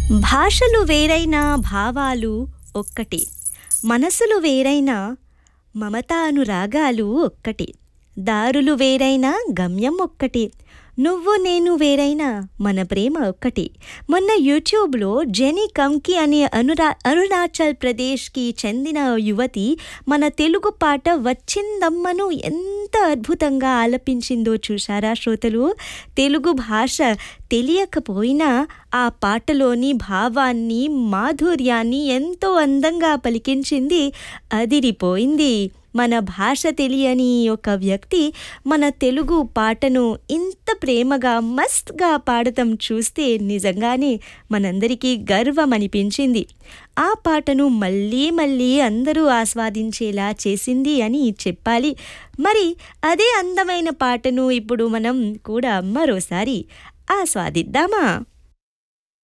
భాషలు వేరైనా భావాలు ఒక్కటే మనసులు వేరైనా మమతానురాగాలు ఒక్కటే దారులు వేరైనా గమ్యం ఒక్కటే నువ్వు నేను వేరైనా మన ప్రేమ ఒక్కటే మొన్న యూట్యూబ్లో జెనీ కంకి అనే అనురా అరుణాచల్ ప్రదేశ్కి చెందిన యువతి మన తెలుగు పాట వచ్చిందమ్మను ఎంత అద్భుతంగా ఆలపించిందో చూశారా శ్రోతలు తెలుగు భాష తెలియకపోయినా ఆ పాటలోని భావాన్ని మాధుర్యాన్ని ఎంతో అందంగా పలికించింది అదిరిపోయింది మన భాష తెలియని ఒక వ్యక్తి మన తెలుగు పాటను ఇంత ప్రేమగా మస్త్గా పాడటం చూస్తే నిజంగానే మనందరికీ గర్వం అనిపించింది ఆ పాటను మళ్ళీ మళ్ళీ అందరూ ఆస్వాదించేలా చేసింది అని చెప్పాలి మరి అదే అందమైన పాటను ఇప్పుడు మనం కూడా మరోసారి ఆస్వాదిద్దామా